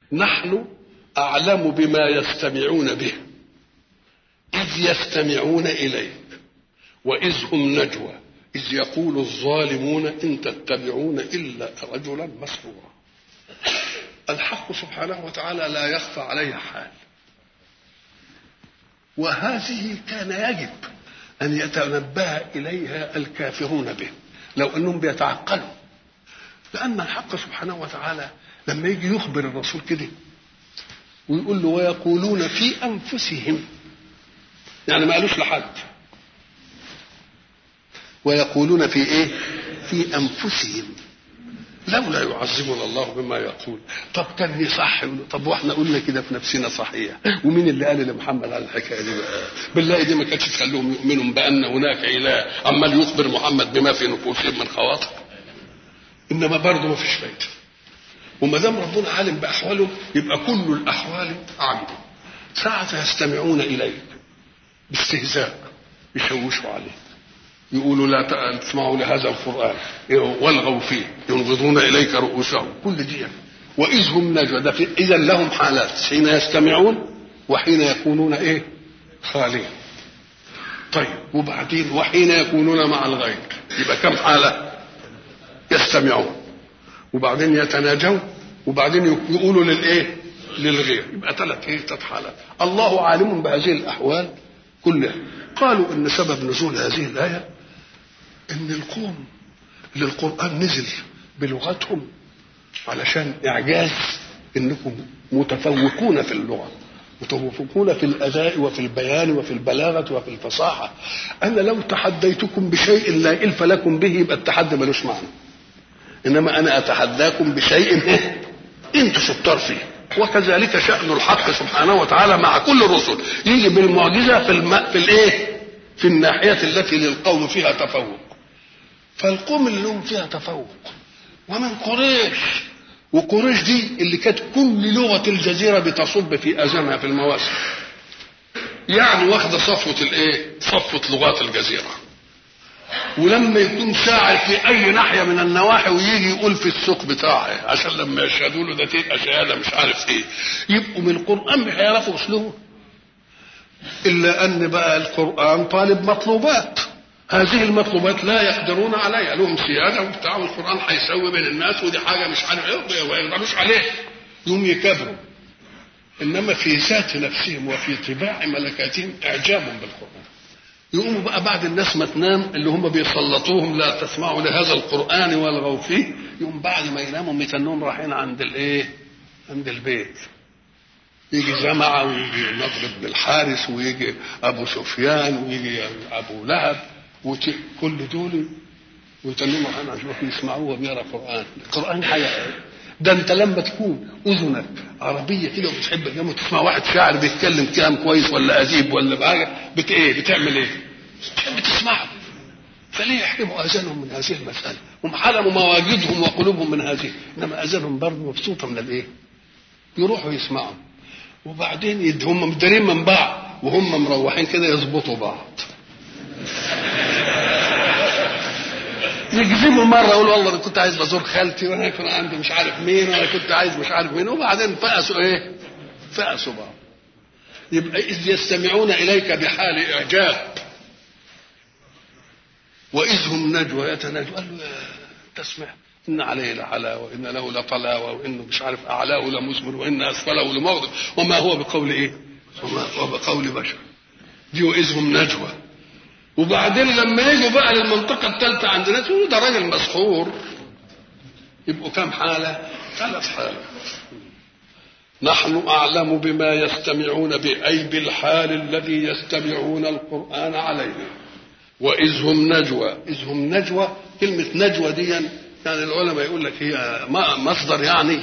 نحن أعلم بما يستمعون به إذ يستمعون إليك وإذ هم نجوى إذ يقول الظالمون إن تتبعون إلا رجلا مسرورا الحق سبحانه وتعالى لا يخفى عليه حال وهذه كان يجب أن يتنبه إليها الكافرون به لو أنهم بيتعقلوا لأن الحق سبحانه وتعالى لما يجي يخبر الرسول كده ويقول له ويقولون في أنفسهم يعني ما قالوش لحد ويقولون في ايه في انفسهم لولا يعذبنا الله بما يقول طب كان يصح طب واحنا قلنا كده في نفسنا صحيح ومين اللي قال لمحمد على الحكايه دي بقى بالله دي ما كانتش تخليهم يؤمنوا بان هناك اله عمال يخبر محمد بما في نفوسهم من خواطر انما برضه ما فيش فايده وما دام ربنا عالم باحوالهم يبقى كل الاحوال عالم ساعة يستمعون اليك باستهزاء يشوشوا عليه يقولوا لا تسمعوا لهذا القرآن والغوا فيه ينغضون إليك رؤوسهم كل دي وإذ هم نجوى ده إذا لهم حالات حين يستمعون وحين يكونون إيه خالين طيب وبعدين وحين يكونون مع الغير يبقى كم حالة يستمعون وبعدين يتناجون وبعدين يقولوا للإيه للغير يبقى ثلاث ايه ثلاث حالات الله عالم بهذه الاحوال كلها قالوا ان سبب نزول هذه الايه ان القوم اللي القران نزل بلغتهم علشان اعجاز انكم متفوقون في اللغه متفوقون في الاداء وفي البيان وفي البلاغه وفي الفصاحه انا لو تحديتكم بشيء لا الف لكم به يبقى التحدي ملوش معنى انما انا اتحداكم بشيء انتوا شطار فيه وكذلك شأن الحق سبحانه وتعالى مع كل الرسل يجي بالمعجزة في الم... في الايه؟ في الناحية التي للقوم فيها تفوق فالقوم اللي لهم فيها تفوق ومن قريش وقريش دي اللي كانت كل لغة الجزيرة بتصب في أذانها في المواسم يعني واخدة صفوة الايه؟ صفوة لغات الجزيرة ولما يكون شاعر في اي ناحيه من النواحي ويجي يقول في السوق بتاعه عشان لما يشهدوا له ده تبقى شهاده مش عارف ايه يبقوا من القران مش هيعرفوا اسلوبه الا ان بقى القران طالب مطلوبات هذه المطلوبات لا يقدرون عليها لهم سياده وبتاع والقران هيسوي بين الناس ودي حاجه مش عارف ايه وما يقدروش عليه يوم يكبروا انما في ذات نفسهم وفي طباع ملكاتهم اعجاب بالقران يقوموا بقى بعد الناس ما تنام اللي هم بيسلطوهم لا تسمعوا لهذا القران والغوا فيه يقوم بعد ما يناموا متنهم رايحين عند الايه؟ عند البيت يجي جماعة ويجي نضر بن الحارث ويجي أبو سفيان ويجي أبو لهب كل دول ويتنموا عن عشان يسمعوه وبيقرا قرآن القرآن حياة ده انت لما تكون اذنك عربيه كده وبتحب الجامعة تسمع واحد شاعر بيتكلم كلام كويس ولا اديب ولا حاجه بت ايه بتعمل ايه؟ بتحب تسمعه فليه يحرموا اذانهم من هذه المساله؟ هم حرموا مواجدهم وقلوبهم من هذه انما اذانهم برضه مبسوطه من الايه؟ يروحوا يسمعوا وبعدين هم مدارين من بعض وهم مروحين كده يظبطوا بعض يكذبوا مره يقولوا والله انا كنت عايز ازور خالتي وانا كان عندي مش عارف مين وانا كنت عايز مش عارف مين وبعدين فقسوا ايه؟ فقسوا بعض يبقى اذ يستمعون اليك بحال اعجاب واذ هم نجوى يتناجوا قال له تسمع ان عليه لحلاوه وان له لطلاوه وانه مش عارف اعلاه لمثمر وان اسفله لمغضب وما هو بقول ايه؟ وما هو بقول بشر دي واذ هم نجوى وبعدين لما يجوا بقى للمنطقة الثالثة عندنا تقولوا ده راجل مسحور يبقوا كم حالة؟ ثلاث حالات نحن أعلم بما يستمعون به أي بالحال الذي يستمعون القرآن عليه وإذ هم نجوى إذ هم نجوى كلمة نجوى دي يعني العلماء يقول لك هي مصدر يعني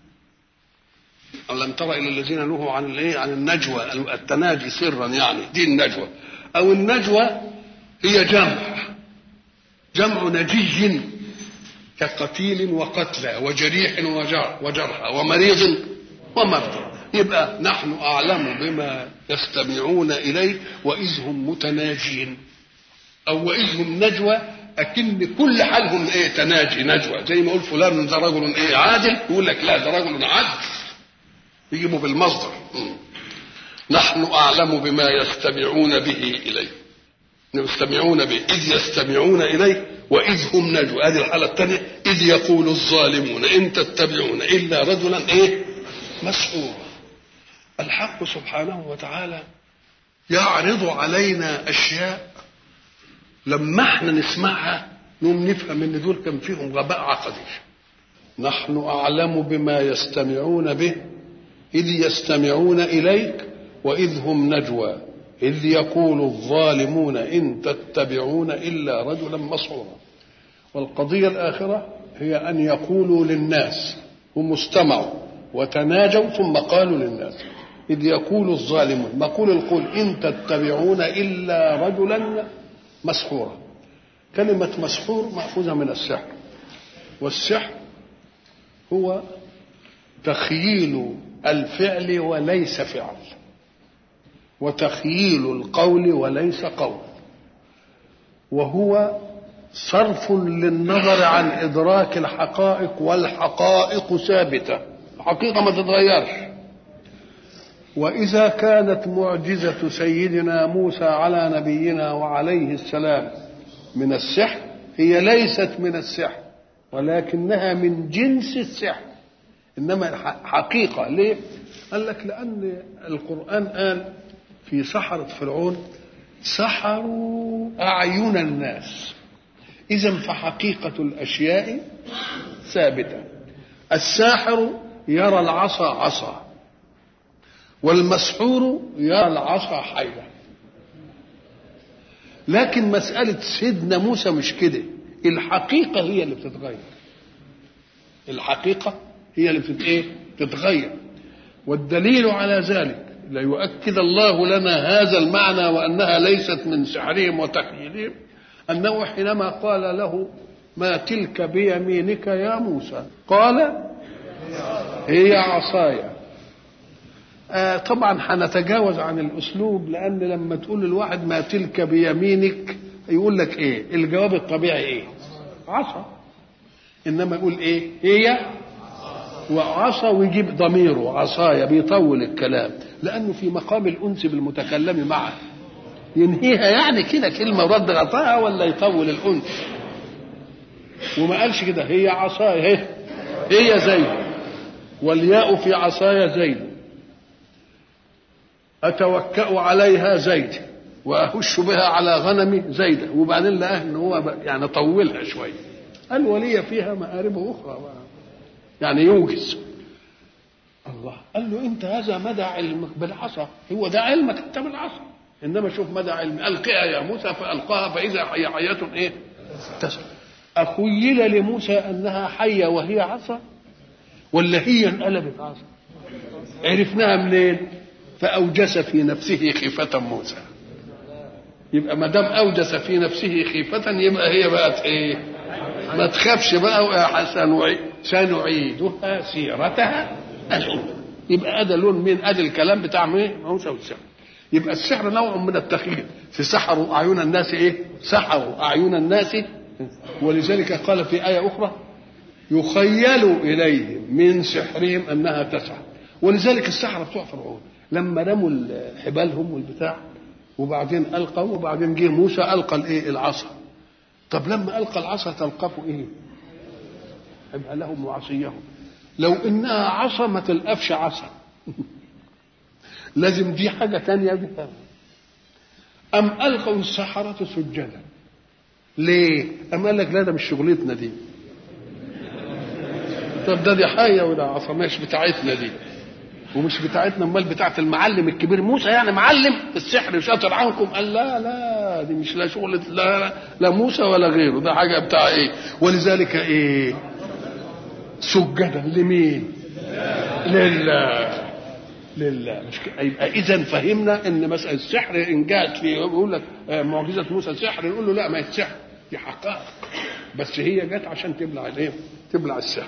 ألم ترى إلى الذين نهوا عن الإيه؟ عن النجوى التناجي سرا يعني دي النجوى أو النجوى هي جمع جمع نجي كقتيل وقتلى وجريح وجرحى ومريض ومرضى يبقى نحن أعلم بما يستمعون إليه وإذ هم متناجين أو وإذ هم نجوى أكن كل حالهم إيه تناجي نجوى زي ما يقول فلان ده رجل إيه عادل يقول لك لا ده رجل عدل يجيبوا بالمصدر مم. نحن أعلم بما يستمعون به إليه يستمعون به إذ يستمعون إليه وإذ هم نجوا هذه الحالة الثانية إذ يقول الظالمون إن تتبعون إلا رجلا إيه مسحورا الحق سبحانه وتعالى يعرض علينا أشياء لما احنا نسمعها نقوم نفهم ان دول كان فيهم غباء عقدي نحن اعلم بما يستمعون به اذ يستمعون اليك واذ هم نجوى اذ يقول الظالمون ان تتبعون الا رجلا مسحورا والقضيه الاخره هي ان يقولوا للناس هم استمعوا وتناجوا ثم قالوا للناس إذ يقول الظالمون مقول القول إن تتبعون إلا رجلا مسحورا كلمة مسحور مأخوذة من السحر والسحر هو تخييل الفعل وليس فعل وتخييل القول وليس قول وهو صرف للنظر عن إدراك الحقائق والحقائق ثابتة الحقيقة ما تتغيرش وإذا كانت معجزة سيدنا موسى على نبينا وعليه السلام من السحر هي ليست من السحر ولكنها من جنس السحر إنما حقيقة ليه؟ قال لك لأن القرآن قال في سحرة فرعون سحروا أعين الناس إذا فحقيقة الأشياء ثابتة الساحر يرى العصا عصا والمسحور يرى العصا حية لكن مسألة سيدنا موسى مش كده الحقيقة هي اللي بتتغير الحقيقة هي اللي بتت ايه تتغير والدليل على ذلك ليؤكد الله لنا هذا المعنى وأنها ليست من سحرهم وتخيلهم أنه حينما قال له ما تلك بيمينك يا موسى قال هي عصاي آه طبعا هنتجاوز عن الاسلوب لان لما تقول للواحد ما تلك بيمينك يقول لك ايه الجواب الطبيعي ايه عصا انما يقول ايه هي وعصا ويجيب ضميره عصايا بيطول الكلام لانه في مقام الانس بالمتكلم معه ينهيها يعني كده كلمه ورد غطاها ولا يطول الانس وما قالش كده هي عصايا هي هي زيد والياء في عصايا زيد أتوكأ عليها زيد وأهش بها على غنمي زيدة وبعدين لقاه إن هو يعني طولها شوية قال ولي فيها مآرب أخرى يعني يوجز الله قال له أنت هذا مدى علمك بالعصا هو ده علمك أنت بالعصا إنما شوف مدى علم ألقها يا موسى فألقاها فإذا هي حية إيه تسعى أخيل لموسى أنها حية وهي عصا ولا هي انقلبت عصا عرفناها منين فأوجس في نفسه خيفة موسى يبقى ما دام أوجس في نفسه خيفة يبقى هي بقت إيه؟ ما تخافش بقى سنعيدها سيرتها الأولى يبقى هذا لون من ادي الكلام بتاع مين؟ موسى والسحر يبقى السحر نوع من التخيل في سحروا أعين الناس إيه؟ سحروا أعين الناس ولذلك قال في آية أخرى يخيل إليهم من سحرهم أنها تسعى ولذلك السحرة بتوع فرعون لما رموا حبالهم والبتاع وبعدين القوا وبعدين جه موسى القى الايه العصا طب لما القى العصا تلقفوا ايه يبقى لهم وعصيهم لو انها عصا ما تلقفش عصا لازم دي حاجه تانية بها ام القوا السحره سجدا ليه ام قال لك لا ده مش شغلتنا دي طب ده دي حيه وده عصا مش بتاعتنا دي ومش بتاعتنا امال بتاعت المعلم الكبير موسى يعني معلم السحر شاطر عنكم قال لا لا دي مش لا شغل لا, لا, لا موسى ولا غيره ده حاجه بتاع ايه ولذلك ايه سجدا لمين لله لله مش يبقى اذا فهمنا ان مساله السحر ان جاءت في يقول لك معجزه موسى سحر نقول له لا ما هي السحر دي حقائق بس هي جت عشان تبلع الايه تبلع السحر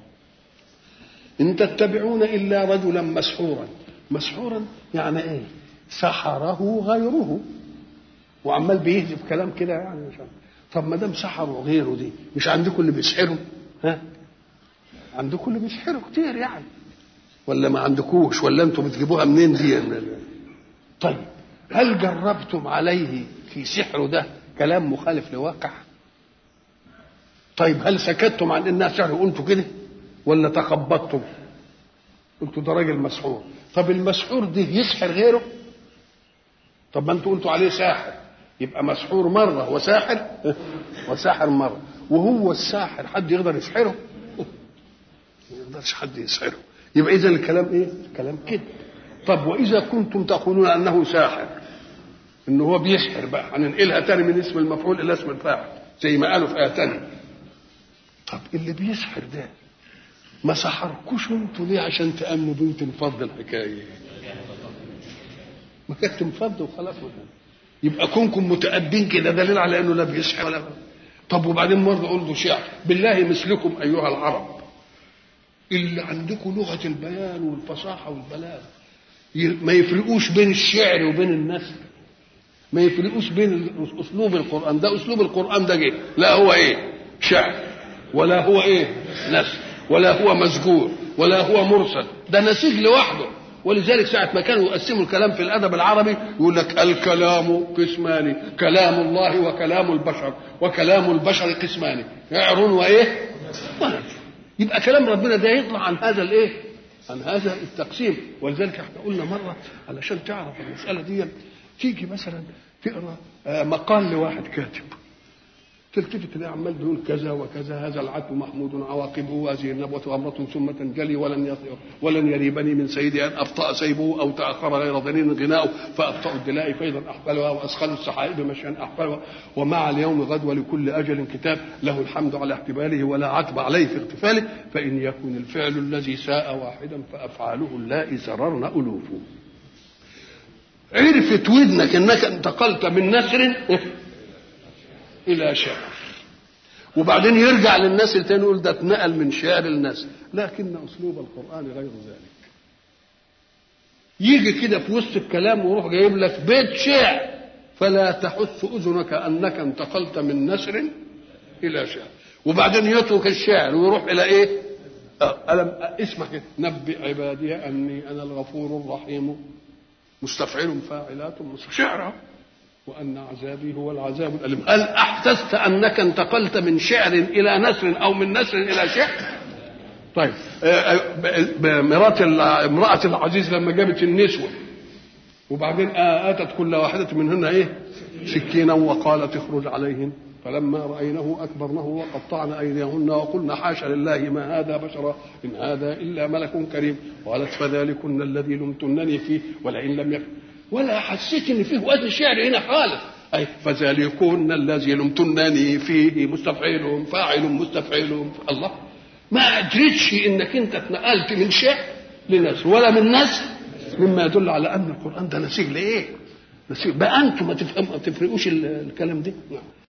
إن تتبعون إلا رجلا مسحورا مسحورا يعني إيه سحره غيره وعمال بيهدف كلام كده يعني مش عارف. طب ما دام سحروا غيره دي مش عندكم اللي بيسحروا ها عندكم اللي بيسحروا كتير يعني ولا ما عندكوش ولا انتم بتجيبوها منين دي طيب هل جربتم عليه في سحره ده كلام مخالف لواقع طيب هل سكتتم عن انها سحر وقلتوا كده ولا تخبطتم قلتوا ده راجل مسحور طب المسحور ده يسحر غيره طب ما انتوا قلتوا عليه ساحر يبقى مسحور مره وساحر وساحر مره وهو الساحر حد يقدر يسحره ما يقدرش حد يسحره يبقى اذا الكلام ايه كلام كده طب واذا كنتم تقولون انه ساحر ان هو بيسحر بقى هننقلها تاني من اسم المفعول الى اسم الفاعل زي ما قالوا في ايه تانية طب اللي بيسحر ده ما سحركوش انتوا ليه عشان تامنوا بيه تنفض الحكايه ما كانت تنفض وخلاص يبقى كونكم متأدين كده دليل على انه لا بيسحر ولا طب وبعدين مرة قلت شعر بالله مثلكم ايها العرب اللي عندكم لغة البيان والفصاحة والبلاغة ما يفرقوش بين الشعر وبين النثر ما يفرقوش بين اسلوب القران ده اسلوب القران ده جه لا هو ايه شعر ولا هو ايه نثر ولا هو مسجور ولا هو مرسل ده نسيج لوحده ولذلك ساعة ما كانوا يقسموا الكلام في الأدب العربي يقول لك الكلام قسمان كلام الله وكلام البشر وكلام البشر قسمان شعر وإيه؟ ونثر يبقى كلام ربنا ده يطلع عن هذا الإيه؟ عن هذا التقسيم ولذلك احنا قلنا مرة علشان تعرف المسألة دي تيجي مثلا تقرا مقال لواحد كاتب تلتفت تلاقي عمال بيقول كذا وكذا هذا العتب محمود عواقبه وهذه النبوة أمرة ثم تنجلي ولن ولن يريبني من سيدي أن أبطأ سيبه أو تأخر غير ذنين غناؤه فأبطأ الدلاء فإذا أحفلها وأسخل السحائب مشيا أحفلها ومع اليوم غد ولكل أجل كتاب له الحمد على احتماله ولا عتب عليه في اغتفاله فإن يكن الفعل الذي ساء واحدا فأفعاله اللائي زررن ألوفه عرفت ودنك انك انتقلت من نثر الى شعر وبعدين يرجع للناس التاني يقول ده اتنقل من شعر لنثر لكن اسلوب القران غير ذلك يجي كده في وسط الكلام ويروح جايب لك بيت شعر فلا تحث اذنك انك انتقلت من نثر الى شعر وبعدين يترك الشعر ويروح الى ايه ألم اسمع كده نبئ عبادي اني انا الغفور الرحيم مستفعل فاعلات شعرا وأن عذابي هو العذاب الأليم هل أحسست أنك انتقلت من شعر إلى نثر أو من نثر إلى شعر طيب مرات امرأة العزيز لما جابت النسوة وبعدين آتت كل واحدة منهن إيه سكينا وقالت اخرج عليهن فلما رأينه أكبرنه وقطعن أيديهن وقلن حاشا لله ما هذا بشرا إن هذا إلا ملك كريم قالت فذلكن الذي لمتنني فيه ولئن لم يكن ولا حسيت ان فيه وزن شعر هنا خالص اي فذلكن الذي لمتنني فيه مستفعل فاعل مستفعل الله ما ادريتش انك انت اتنقلت من شعر لنثر ولا من نثر مما يدل على ان القران ده نسيج لايه؟ نسيج بقى انتم ما تفهموا ما تفرقوش الكلام ده